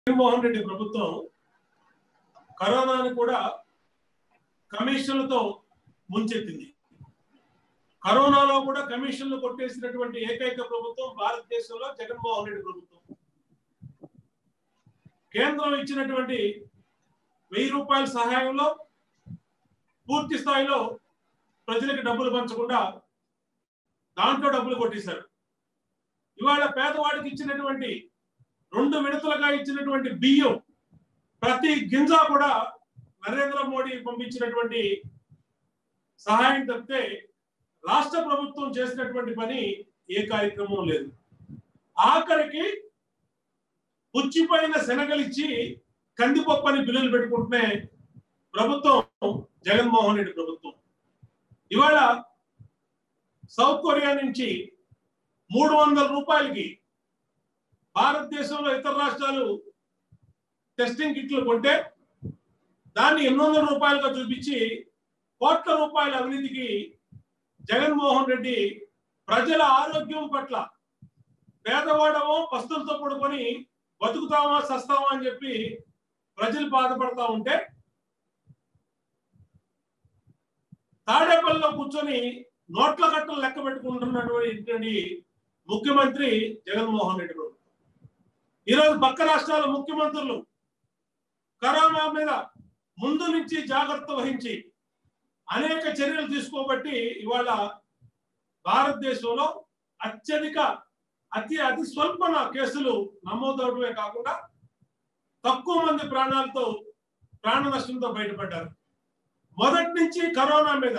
జగన్మోహన్ రెడ్డి ప్రభుత్వం కరోనాను కూడా కమిషన్లతో ముంచెత్తింది కరోనాలో కూడా కమిషన్లు కొట్టేసినటువంటి ఏకైక ప్రభుత్వం భారతదేశంలో జగన్మోహన్ రెడ్డి ప్రభుత్వం కేంద్రం ఇచ్చినటువంటి వెయ్యి రూపాయల సహాయంలో పూర్తి స్థాయిలో ప్రజలకు డబ్బులు పంచకుండా దాంట్లో డబ్బులు కొట్టేశారు ఇవాళ పేదవాడికి ఇచ్చినటువంటి రెండు విడతలుగా ఇచ్చినటువంటి బియ్యం ప్రతి గింజ కూడా నరేంద్ర మోడీ పంపించినటువంటి సహాయం తప్పితే రాష్ట్ర ప్రభుత్వం చేసినటువంటి పని ఏ కార్యక్రమం లేదు ఆఖరికి పుచ్చిపోయిన శనగలిచ్చి కందిపప్పని బిల్లులు పెట్టుకుంటునే ప్రభుత్వం జగన్మోహన్ రెడ్డి ప్రభుత్వం ఇవాళ సౌత్ కొరియా నుంచి మూడు వందల రూపాయలకి భారతదేశంలో ఇతర రాష్ట్రాలు టెస్టింగ్ కిట్లు కొంటే దాన్ని ఎనిమిది వందల రూపాయలుగా చూపించి కోట్ల రూపాయల అవినీతికి జగన్మోహన్ రెడ్డి ప్రజల ఆరోగ్యం పట్ల పేదవాడమో పస్తులతో పడుకొని బతుకుతామా సస్తామా అని చెప్పి ప్రజలు బాధపడతా ఉంటే తాడేపల్లిలో కూర్చొని నోట్ల కట్టలు లెక్క పెట్టుకుంటున్నటువంటి ముఖ్యమంత్రి జగన్మోహన్ రెడ్డి ప్రభుత్వం ఈరోజు పక్క రాష్ట్రాల ముఖ్యమంత్రులు కరోనా మీద ముందు నుంచి జాగ్రత్త వహించి అనేక చర్యలు తీసుకోబట్టి ఇవాళ భారతదేశంలో అత్యధిక అతి అతి స్వల్పన కేసులు నమోదవడమే కాకుండా తక్కువ మంది ప్రాణాలతో ప్రాణ నష్టంతో బయటపడ్డారు మొదటి నుంచి కరోనా మీద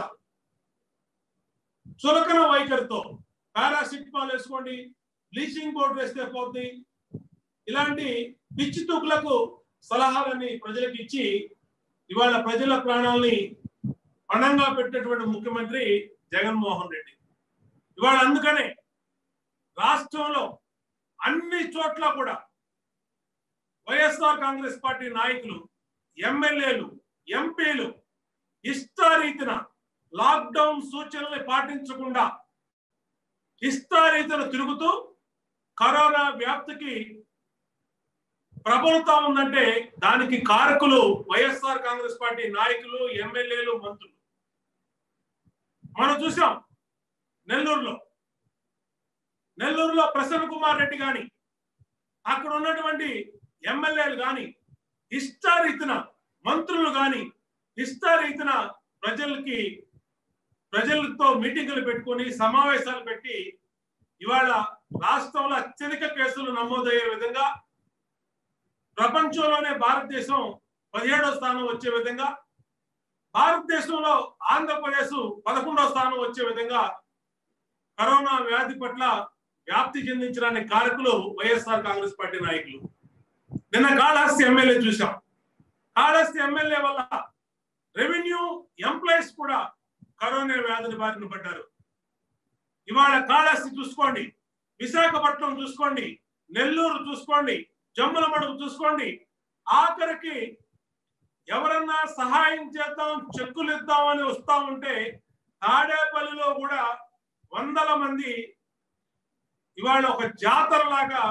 చులకన వైఖరితో పారాసిటమాల్ వేసుకోండి బ్లీచింగ్ పౌడర్ వేస్తే పోతుంది ఇలాంటి పిచ్చి తూకులకు సలహాలని ప్రజలకు ఇచ్చి ఇవాళ ప్రజల ప్రాణాలని పణంగా పెట్టినటువంటి ముఖ్యమంత్రి జగన్మోహన్ రెడ్డి ఇవాళ అందుకనే రాష్ట్రంలో అన్ని చోట్ల కూడా వైఎస్ఆర్ కాంగ్రెస్ పార్టీ నాయకులు ఎమ్మెల్యేలు ఎంపీలు ఇష్టారీతిన లాక్డౌన్ సూచనల్ని పాటించకుండా ఇష్టారీతిన తిరుగుతూ కరోనా వ్యాప్తికి ప్రబలుతా ఉందంటే దానికి కారకులు వైఎస్ఆర్ కాంగ్రెస్ పార్టీ నాయకులు ఎమ్మెల్యేలు మంత్రులు మనం చూసాం నెల్లూరులో నెల్లూరులో ప్రసన్న కుమార్ రెడ్డి గాని అక్కడ ఉన్నటువంటి ఎమ్మెల్యేలు గాని ఇష్టారీతిన మంత్రులు గాని ఇష్టారీతిన ప్రజలకి ప్రజలతో మీటింగులు పెట్టుకొని సమావేశాలు పెట్టి ఇవాళ రాష్ట్రంలో అత్యధిక కేసులు నమోదయ్యే విధంగా ప్రపంచంలోనే భారతదేశం పదిహేడో స్థానం వచ్చే విధంగా భారతదేశంలో ఆంధ్రప్రదేశ్ పదకొండో స్థానం వచ్చే విధంగా కరోనా వ్యాధి పట్ల వ్యాప్తి చెందించడానికి కారకులు వైఎస్ఆర్ కాంగ్రెస్ పార్టీ నాయకులు నిన్న కాళహస్తి ఎమ్మెల్యే చూసాం కాళహస్తి ఎమ్మెల్యే వల్ల రెవెన్యూ ఎంప్లాయీస్ కూడా కరోనా వ్యాధిని బారిన పడ్డారు ఇవాళ కాళహస్తి చూసుకోండి విశాఖపట్నం చూసుకోండి నెల్లూరు చూసుకోండి జమ్ముల మడుగు చూసుకోండి ఆఖరికి ఎవరన్నా సహాయం చేద్దాం చెక్కులు ఇద్దామని వస్తా ఉంటే తాడేపల్లిలో కూడా వందల మంది ఇవాళ ఒక జాతర లాగా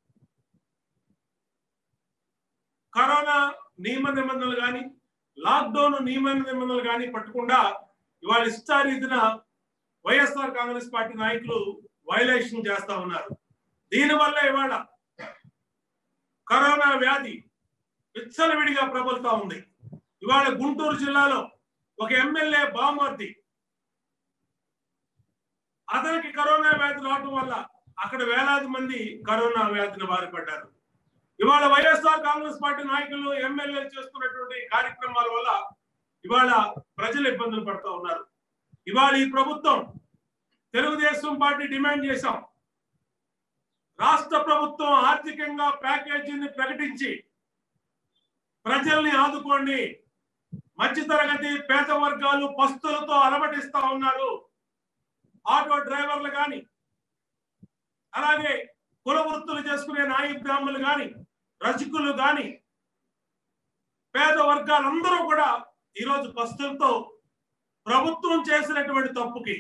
కరోనా నియమ నిబంధనలు కానీ లాక్డౌన్ నియమ నిబంధనలు కానీ పట్టకుండా ఇవాళ ఇష్టారీతిన వైఎస్ఆర్ కాంగ్రెస్ పార్టీ నాయకులు వైలేషన్ చేస్తా ఉన్నారు దీనివల్ల ఇవాళ కరోనా వ్యాధి విచ్చలవిడిగా ప్రబలుతా ఉంది ఇవాళ గుంటూరు జిల్లాలో ఒక ఎమ్మెల్యే బామర్ది అతనికి కరోనా వ్యాధి రావడం వల్ల అక్కడ వేలాది మంది కరోనా వ్యాధిని బారిపడ్డారు ఇవాళ వైఎస్ఆర్ కాంగ్రెస్ పార్టీ నాయకులు ఎమ్మెల్యేలు చేస్తున్నటువంటి కార్యక్రమాల వల్ల ఇవాళ ప్రజలు ఇబ్బందులు పడుతూ ఉన్నారు ఇవాళ ఈ ప్రభుత్వం తెలుగుదేశం పార్టీ డిమాండ్ చేశాం రాష్ట్ర ప్రభుత్వం ఆర్థికంగా ప్యాకేజీని ప్రకటించి ప్రజల్ని ఆదుకోండి మధ్యతరగతి పేద వర్గాలు పస్తులతో అలమటిస్తా ఉన్నారు ఆటో డ్రైవర్లు కానీ అలాగే కుల వృత్తులు చేసుకునే నాయి బ్రాహ్మణులు కానీ రజకులు కానీ పేద వర్గాలందరూ కూడా ఈరోజు పస్తులతో ప్రభుత్వం చేసినటువంటి తప్పుకి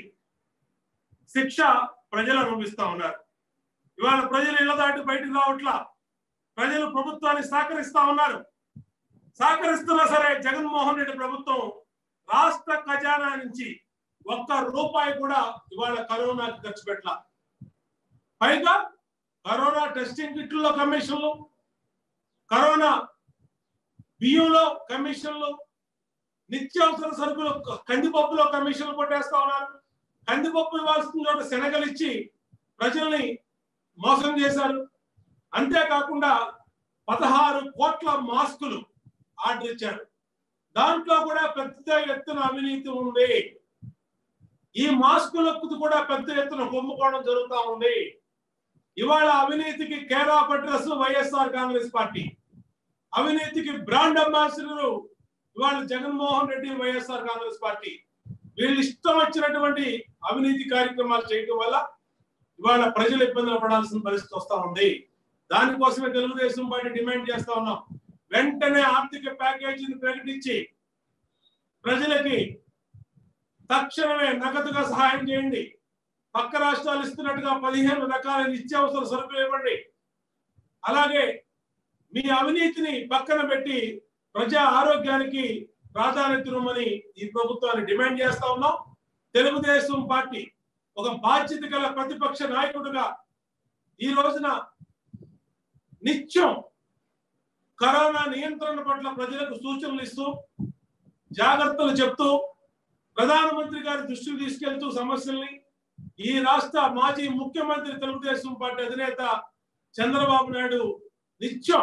శిక్ష ప్రజలు అనుభవిస్తా ఉన్నారు ఇవాళ ప్రజలు ఇళ్ల దాటి బయటకు రావట్లా ప్రజలు ప్రభుత్వాన్ని సహకరిస్తా ఉన్నారు సహకరిస్తున్నా సరే జగన్మోహన్ రెడ్డి ప్రభుత్వం రాష్ట్ర ఖజానా నుంచి ఒక్క రూపాయి కూడా ఇవాళ కరోనాకి ఖర్చు పెట్టాల పైగా కరోనా టెస్టింగ్ కిట్లలో కమిషన్లు కరోనా బియ్యంలో కమిషన్లు నిత్యావసర సరుకులు కందిపప్పులో కమిషన్లు కొట్టేస్తా ఉన్నారు కందిపప్పు ఇవ్వాల్సిన చోట శనగలు ఇచ్చి ప్రజల్ని మోసం చేశారు అంతేకాకుండా పదహారు కోట్ల మాస్కులు ఆర్డర్ ఇచ్చారు దాంట్లో కూడా పెద్ద ఎత్తున అవినీతి ఉంది ఈ మాస్కులకు కూడా పెద్ద ఎత్తున కుంభకోణం జరుగుతా ఉంది ఇవాళ అవినీతికి care of address YSR Congress party అవినీతికి బ్రాండ్ అంబాసిడర్ ఇవాళ జగన్మోహన్ రెడ్డి వైఎస్ఆర్ కాంగ్రెస్ పార్టీ వీళ్ళు ఇష్టం వచ్చినటువంటి అవినీతి కార్యక్రమాలు చేయడం వల్ల ఇవాళ ప్రజలు ఇబ్బందులు పడాల్సిన పరిస్థితి వస్తా ఉంది దానికోసమే తెలుగుదేశం పార్టీ డిమాండ్ చేస్తా ఉన్నాం వెంటనే ఆర్థిక ప్యాకేజీని ప్రకటించి ప్రజలకి తక్షణమే నగదుగా సహాయం చేయండి పక్క రాష్ట్రాలు ఇస్తున్నట్టుగా పదిహేను రకాల నిత్యావసర సరుకులు ఇవ్వండి అలాగే మీ అవినీతిని పక్కన పెట్టి ప్రజా ఆరోగ్యానికి ప్రాధాన్యత ఇవ్వమని ఈ ప్రభుత్వాన్ని డిమాండ్ చేస్తా ఉన్నాం తెలుగుదేశం పార్టీ ఒక బాధ్యత గల ప్రతిపక్ష నాయకుడిగా ఈ రోజున నిత్యం కరోనా నియంత్రణ పట్ల ప్రజలకు సూచనలు ఇస్తూ జాగ్రత్తలు చెప్తూ ప్రధానమంత్రి గారి దృష్టికి తీసుకెళ్తూ సమస్యల్ని ఈ రాష్ట్ర మాజీ ముఖ్యమంత్రి తెలుగుదేశం పార్టీ అధినేత చంద్రబాబు నాయుడు నిత్యం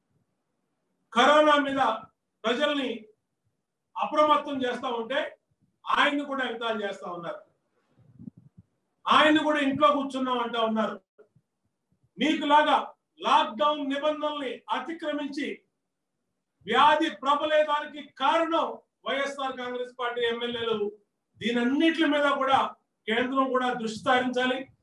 కరోనా మీద ప్రజల్ని అప్రమత్తం చేస్తా ఉంటే ఆయన్ని కూడా ఎగతాలు చేస్తా ఉన్నారు ఆయన్ని కూడా ఇంట్లో కూర్చున్నాం అంటా ఉన్నారు మీకు లాగా లాక్డౌన్ నిబంధనల్ని అతిక్రమించి వ్యాధి ప్రబలేదానికి కారణం వైఎస్ఆర్ కాంగ్రెస్ పార్టీ ఎమ్మెల్యేలు దీనన్నిటి మీద కూడా కేంద్రం కూడా దృష్టి సారించాలి